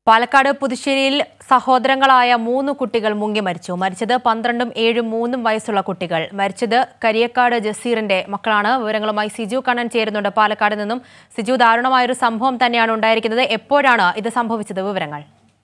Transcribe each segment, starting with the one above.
പാലക്കാട് പുതുശ്ശേരിയിൽ സഹോദരങ്ങളായ മൂന്ന് കുട്ടികൾ മുങ്ങി മരിച്ചു മരിച്ചത് പന്ത്രണ്ടും ഏഴും മൂന്നും വയസ്സുള്ള കുട്ടികൾ മരിച്ചത് കരിയക്കാട് ജസീറിന്റെ മക്കളാണ് വിവരങ്ങളുമായി സിജു കണ്ണൻ ചേരുന്നുണ്ട് പാലക്കാട് നിന്നും സിജു ദാരുണമായൊരു സംഭവം തന്നെയാണ് ഉണ്ടായിരിക്കുന്നത് എപ്പോഴാണ് ഇത് സംഭവിച്ചത് വിവരങ്ങൾ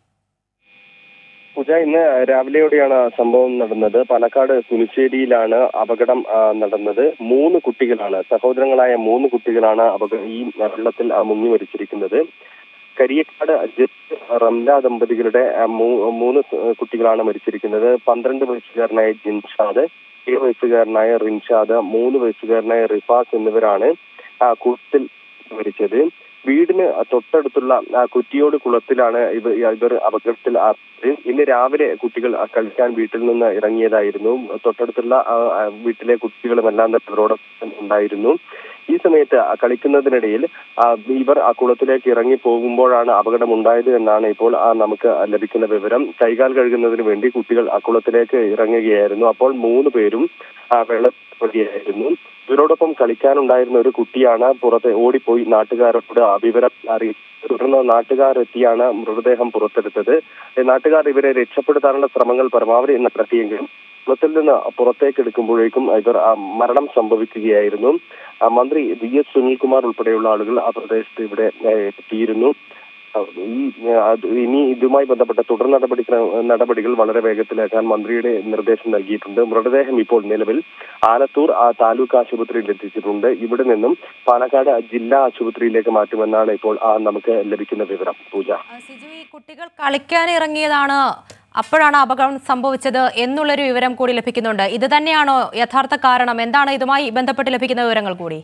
പൂജ ഇന്ന് രാവിലെയോടെയാണ് സംഭവം നടന്നത് പാലക്കാട് കുനിശ്ശേരിയിലാണ് അപകടം ആ, നടന്നത് മൂന്ന് കുട്ടികളാണ് സഹോദരങ്ങളായ മൂന്ന് കുട്ടികളാണ് അപക ഈ വെള്ളത്തിൽ ആ, മുങ്ങി മരിച്ചിരിക്കുന്നത് കരിയക്കാട് ജസ്റ്റ് റംല ദമ്പതികളുടെ ആ, മൂ- മൂന്ന് സ് കുട്ടികളാണ് മരിച്ചിരിക്കുന്നത് പന്ത്രണ്ട് വയസ്സുകാരനായ ജിൻഷാദ് ഏഴ് വയസ്സുകാരനായ റിൻഷാദ് മൂന്ന് വയസ്സുകാരനായ റിഫാസ് എന്നിവരാണ് ആ, കുളത്തിൽ മരിച്ചത് വീടിന് തൊട്ടടുത്തുള്ള ആ, കുറ്റിയോട് കുളത്തിലാണ് ഇവർ ഇവർ അപകടത്തിൽ ആയത് ഇന്ന് രാവിലെ കുട്ടികൾ ആ, കളിക്കാൻ വീട്ടിൽ നിന്ന് ഇറങ്ങിയതായിരുന്നു തൊട്ടടുത്തുള്ള ആ, ആ, വീട്ടിലെ കുട്ടികളുമെല്ലാം തന്നെ ഇവരോടൊപ്പം ഉണ്ടായിരുന്നു ഈ സമയത്ത് ആ കളിക്കുന്നതിനിടയിൽ ആ, ഇവർ ആ കുളത്തിലേക്ക് ഇറങ്ങി പോകുമ്പോഴാണ് അപകടം ഉണ്ടായത് എന്നാണ് ഇപ്പോൾ ആ, നമുക്ക് ലഭിക്കുന്ന വിവരം കൈകാൽ കഴുകുന്നതിന് വേണ്ടി കുട്ടികൾ ആ കുളത്തിലേക്ക് ഇറങ്ങുകയായിരുന്നു അപ്പോൾ മൂന്ന് പേരും ആ, വെള്ളപ്പെടുകയായിരുന്നു ഇവരോടൊപ്പം കളിക്കാനുണ്ടായിരുന്ന ഒരു കുട്ടിയാണ് പുറത്ത് ഓടിപ്പോയി നാട്ടുകാരോട് ആ വിവരം അറിയിച്ചു തുടർന്ന് നാട്ടുകാരെത്തിയാണ് മൃതദേഹം പുറത്തെടുത്തത് ഏ, നാട്ടുകാർ ഇവരെ രക്ഷപ്പെടുത്താനുള്ള ശ്രമങ്ങൾ പരമാവധി നടത്തിയെങ്കിലും കുളത്തിൽ നിന്ന് പുറത്തേക്ക് എടുക്കുമ്പോഴേക്കും ഇവർ ആ, മരണം സംഭവിക്കുകയായിരുന്നു ആ, മന്ത്രി വി എസ് സുനിൽകുമാർ ഉൾപ്പെടെയുള്ള ആളുകൾ ആ പ്രദേശത്ത് ഇവിടെ ഏ, എത്തിയിരുന്നു ആ, ഈ ആ, അത് ഇനി ഇതുമായി ബന്ധപ്പെട്ട തുടർ നടപടി നടപടികൾ വളരെ വേഗത്തിലാക്കാൻ മന്ത്രിയുടെ നിർദ്ദേശം നൽകിയിട്ടുണ്ട് മൃതദേഹം ഇപ്പോൾ നിലവിൽ ആലത്തൂർ ആ, താലൂക്ക് ആശുപത്രിയിൽ എത്തിച്ചിട്ടുണ്ട് ഇവിടെ നിന്നും പാലക്കാട് ജില്ലാ ആശുപത്രിയിലേക്ക് മാറ്റുമെന്നാണ് ഇപ്പോൾ ആ, നമുക്ക് ലഭിക്കുന്ന വിവരം പൂജ സിജു ഈ കുട്ടികൾ കളിക്കാൻ ഇറങ്ങിയതാണ് അപ്പോഴാണ് അപകടം സംഭവിച്ചത് എന്നുള്ളൊരു വിവരം കൂടി ലഭിക്കുന്നുണ്ട് ഇത് തന്നെയാണോ യഥാർത്ഥ കാരണം എന്താണ് ഇതുമായി ബന്ധപ്പെട്ട് ലഭിക്കുന്ന വിവരങ്ങൾ കൂടി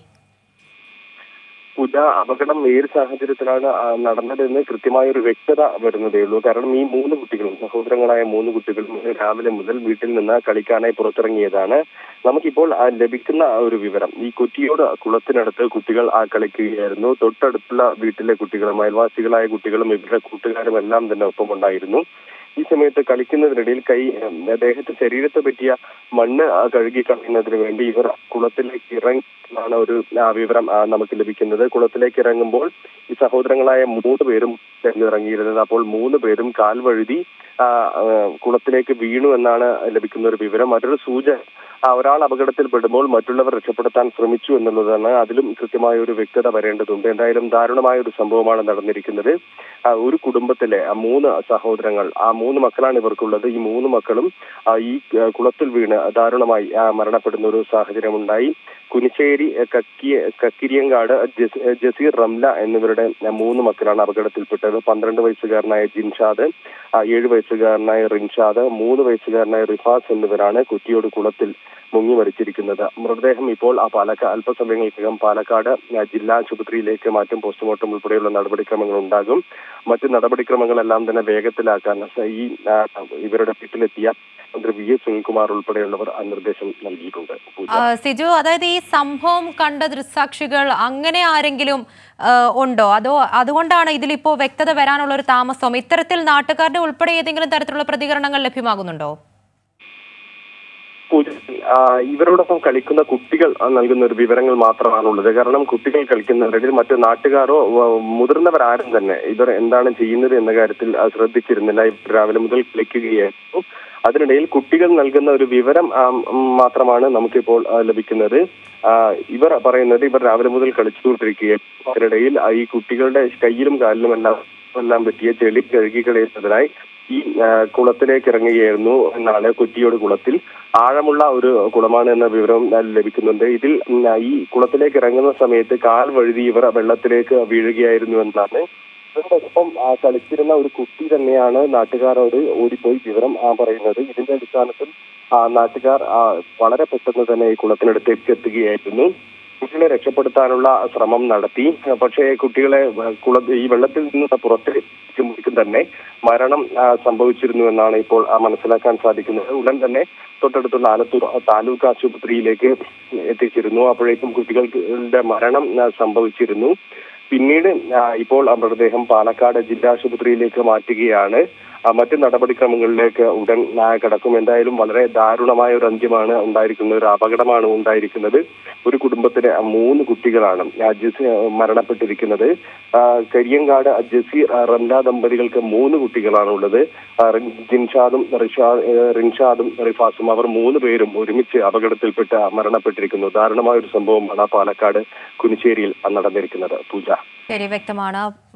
പൂജ അപകടം ഏത് സാഹചര്യത്തിലാണ് ആ, നടന്നതെന്ന് കൃത്യമായ ഒരു വ്യക്തത വരുന്നതേ ഉള്ളൂ കാരണം ഈ മൂന്ന് കുട്ടികളും സഹോദരങ്ങളായ മൂന്ന് കുട്ടികളും ഇന്ന് രാവിലെ മുതൽ വീട്ടിൽ നിന്ന് കളിക്കാനായി പുറത്തിറങ്ങിയതാണ് നമുക്കിപ്പോൾ ആ, ലഭിക്കുന്ന ആ ഒരു വിവരം ഈ കുറ്റിയോട് കുളത്തിനടുത്ത് കുട്ടികൾ ആ കളിക്കുകയായിരുന്നു തൊട്ടടുത്തുള്ള വീട്ടിലെ കുട്ടികളും അയൽവാസികളായ കുട്ടികളും ഇവരുടെ കൂട്ടുകാരും എല്ലാം തന്നെ ഒപ്പമുണ്ടായിരുന്നു ഈ സമയത്ത് കളിക്കുന്നതിനിടയിൽ കൈ ഉം, ദേഹത്ത് ശരീരത്തെ പറ്റിയ മണ്ണ് ആ, കഴുകി കളയുന്നതിന് വേണ്ടി ഇവർ കുളത്തിലേക്ക് ഇറങ്ങി എന്നാണ് ഒരു ആ, വിവരം ആ, നമുക്ക് ലഭിക്കുന്നത് കുളത്തിലേക്ക് ഇറങ്ങുമ്പോൾ ഈ സഹോദരങ്ങളായ മൂന്ന് പേരും ഇറങ്ങിയിരുന്നത് അപ്പോൾ മൂന്ന് പേരും കാൽ വഴുതി ആ, ആ, കുളത്തിലേക്ക് വീണു എന്നാണ് ലഭിക്കുന്ന ഒരു വിവരം മറ്റൊരു സൂചന ആ, ഒരാൾ അപകടത്തിൽപ്പെടുമ്പോൾ മറ്റുള്ളവർ രക്ഷപ്പെടുത്താൻ ശ്രമിച്ചു എന്നുള്ളതാണ് അതിലും കൃത്യമായ ഒരു വ്യക്തത വരേണ്ടതുണ്ട് എന്തായാലും ദാരുണമായ ഒരു സംഭവമാണ് നടന്നിരിക്കുന്നത് ആ, ഒരു കുടുംബത്തിലെ ആ, മൂന്ന് സഹോദരങ്ങൾ ആ മൂന്ന് മക്കളാണ് ഇവർക്കുള്ളത് ഈ മൂന്ന് മക്കളും ആ, ഈ ആ, കുളത്തിൽ വീണ് ദാരുണമായി ആ, മരണപ്പെടുന്ന ഒരു സാഹചര്യം ഉണ്ടായി കുനിശ്ശേരി ആ, കക്കിയ കക്കിരിയങ്കാട് ജസ്- ജസീർ റംല എന്നിവരുടെ ആ, മൂന്ന് മക്കളാണ് അപകടത്തിൽപ്പെട്ടത് പന്ത്രണ്ട് വയസ്സുകാരനായ ജിൻഷാദ് ആ, ഏഴ് വയസ്സുകാരനായ റിൻഷാദ് മൂന്ന് വയസ്സുകാരനായ റിഫാസ് എന്നിവരാണ് കുറ്റിയോട് കുളത്തിൽ മുങ്ങി മരിച്ചിരിക്കുന്നത് മൃതദേഹം ഇപ്പോൾ ആ പാലക്കാട് അല്പസമയങ്ങൾക്കകം പാലക്കാട് ആ, ജില്ലാ ആശുപത്രിയിലേക്ക് മാറ്റും പോസ്റ്റ്മോർട്ടം ഉൾപ്പെടെയുള്ള നടപടിക്രമങ്ങൾ ഉണ്ടാകും മറ്റ് നടപടിക്രമങ്ങളെല്ലാം തന്നെ വേഗത്തിലാക്കാൻ സ- ഈ ആ, ഇവരുടെ വീട്ടിലെത്തിയ മന്ത്രി വി എസ് സുനിൽകുമാർ ഉൾപ്പെടെയുള്ളവർ ആ നിർദ്ദേശം നൽകിയിട്ടുണ്ട് പൂജ. ആ, സിജു അതായത് ഈ സംഭവം കണ്ട ദൃക്സാക്ഷികൾ അങ്ങനെ ആരെങ്കിലും ആ, ഉണ്ടോ അതോ അതുകൊണ്ടാണ് ഇതിലിപ്പോ വ്യക്തത വരാനുള്ള ഒരു താമസം ഇത്തരത്തിൽ നാട്ടുകാരുടെ ഉൾപ്പെടെ ഏതെങ്കിലും തരത്തിലുള്ള പ്രതികരണങ്ങൾ ലഭ്യമാകുന്നുണ്ടോ പൂജ ആ, ഇവരോടൊപ്പം കളിക്കുന്ന കുട്ടികൾ ആ, നൽകുന്ന ഒരു വിവരങ്ങൾ മാത്രമാണുള്ളത് കാരണം കുട്ടികൾ കളിക്കുന്നവരിൽ മറ്റു നാട്ടുകാരോ വ- മുതിർന്നവരാരും തന്നെ ഇവർ എന്താണ് ചെയ്യുന്നത് എന്ന കാര്യത്തിൽ ആ, ശ്രദ്ധിച്ചിരുന്നില്ല ഇവർ രാവിലെ മുതൽ കളിക്കുകയായിരുന്നു അതിനിടയിൽ കുട്ടികൾ നൽകുന്ന ഒരു വിവരം ആ, ഉം, മാത്രമാണ് നമുക്കിപ്പോൾ ആ, ലഭിക്കുന്നത് ആ, ഇവർ പറയുന്നത് ഇവർ രാവിലെ മുതൽ കളിച്ചുകൊണ്ടിരിക്കുകയാണ് അതിനിടയിൽ ആ, ഈ കുട്ടികളുടെ കയ്യിലും കാലിലും എല്ലാം എല്ലാം പറ്റിയ ചെളി കഴുകി കളയുന്നതിനായി ഈ ആ, കുളത്തിലേക്ക് ഇറങ്ങുകയായിരുന്നു എന്നാണ് കുറ്റിയോട് കുളത്തിൽ ആഴമുള്ള ഒരു കുളമാണ് എന്ന വിവരം ആ, ലഭിക്കുന്നുണ്ട് ഇതിൽ ഉം, ആ, ഈ കുളത്തിലേക്ക് ഇറങ്ങുന്ന സമയത്ത് കാൽ വഴുതി ഇവർ വെള്ളത്തിലേക്ക് വീഴുകയായിരുന്നു എന്നാണ് ഇവരോടൊപ്പം ആ, കളിച്ചിരുന്ന ഒരു കുട്ടി തന്നെയാണ് നാട്ടുകാരോട് ഓടിപ്പോയി വിവരം ആ, പറയുന്നത് ഇതിന്റെ അടിസ്ഥാനത്തിൽ ആ, നാട്ടുകാർ ആ, വളരെ പെട്ടെന്ന് തന്നെ ഈ കുളത്തിനടുത്തേക്ക് എത്തുകയായിരുന്നു കുട്ടികളെ രക്ഷപ്പെടുത്താനുള്ള ശ്രമം നടത്തി പക്ഷേ കുട്ടികളെ കുള ഈ വെള്ളത്തിൽ നിന്ന് പുറത്തേക്കുമ്പോഴേക്കും തന്നെ മരണം ആ, സംഭവിച്ചിരുന്നു എന്നാണ് ഇപ്പോൾ ആ, മനസ്സിലാക്കാൻ സാധിക്കുന്നത് ഉടൻ തന്നെ തൊട്ടടുത്തുള്ള ആലത്തൂർ താലൂക്ക് ആശുപത്രിയിലേക്ക് എത്തിച്ചിരുന്നു അപ്പോഴേക്കും കുട്ടികളുടെ മരണം ആ, സംഭവിച്ചിരുന്നു പിന്നീട് ആ, ഇപ്പോൾ ആ മൃതദേഹം പാലക്കാട് ജില്ലാ ആശുപത്രിയിലേക്ക് മാറ്റുകയാണ് ആ, മറ്റ് നടപടിക്രമങ്ങളിലേക്ക് ഉടൻ ആ, കടക്കും എന്തായാലും വളരെ ദാരുണമായ ഒരു അന്ത്യമാണ് ഉണ്ടായിരിക്കുന്നത് ഒരു അപകടമാണ് ഉണ്ടായിരിക്കുന്നത് ഒരു കുടുംബത്തിലെ മൂന്ന് കുട്ടികളാണ് ആ, ജസി മരണപ്പെട്ടിരിക്കുന്നത് ആ, കരിയങ്കാട് ജസീർ ആ, റംല ദമ്പതികൾക്ക് മൂന്ന് കുട്ടികളാണ് ഉള്ളത് ആ, റിൻ- ജിൻഷാദും റിഷാ ഏ, റിൻഷാദും റിഫാസും അവർ മൂന്ന് പേരും ഒരുമിച്ച് അപകടത്തിൽപ്പെട്ട് മരണപ്പെട്ടിരിക്കുന്നു ദാരുണമായ ഒരു സംഭവമാണ് പാലക്കാട് കുനിശ്ശേരിയിൽ നടന്നിരിക്കുന്നത് പൂജ ശരി വ്യക്തമാണ്